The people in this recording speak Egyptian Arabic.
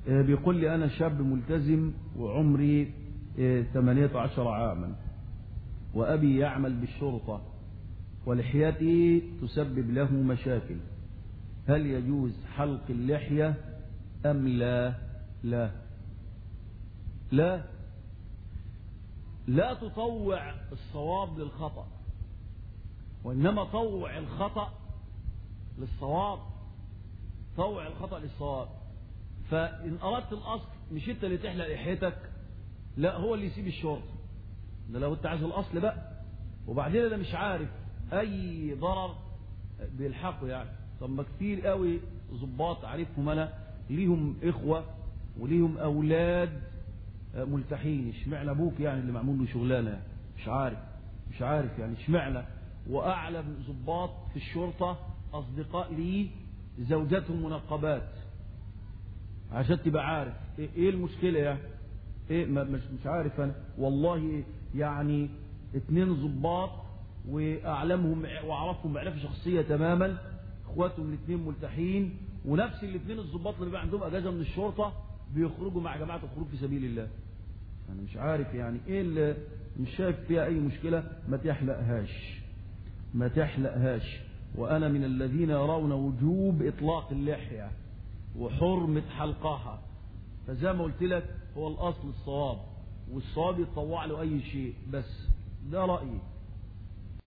بيقول لي أنا شاب ملتزم وعمري 18 عاما وأبي يعمل بالشرطة ولحيتي تسبب له مشاكل هل يجوز حلق اللحية أم لا لا لا لا تطوع الصواب للخطأ وإنما طوع الخطأ للصواب طوع الخطأ للصواب فإن أردت الأصل مش أنت اللي تحلق لحيتك لا هو اللي يسيب الشرطة ده لو أنت عايز الأصل بقى وبعدين أنا مش عارف أي ضرر بيلحقه يعني طب ما كتير قوي ظباط عارفهم أنا ليهم إخوة وليهم أولاد ملتحين اشمعنى ابوك يعني اللي معمول له شغلانه يعني. مش عارف مش عارف يعني اشمعنى واعلم ضباط في الشرطه اصدقاء لي زوجاتهم منقبات عشان تبقى عارف ايه, إيه المشكله يعني ايه مش مش عارف انا والله يعني اتنين ضباط واعلمهم واعرفهم معرفه شخصيه تماما اخواتهم الاثنين ملتحين ونفس الاثنين الضباط اللي بيبقى عندهم اجازه من الشرطه بيخرجوا مع جماعه الخروج في سبيل الله انا مش عارف يعني ايه اللي مش شايف فيها اي مشكله ما تحلقهاش ما تحلقهاش وانا من الذين يرون وجوب اطلاق اللحيه وحرمه حلقها فزي ما قلت لك هو الاصل الصواب والصواب يتطوع له اي شيء بس ده رايي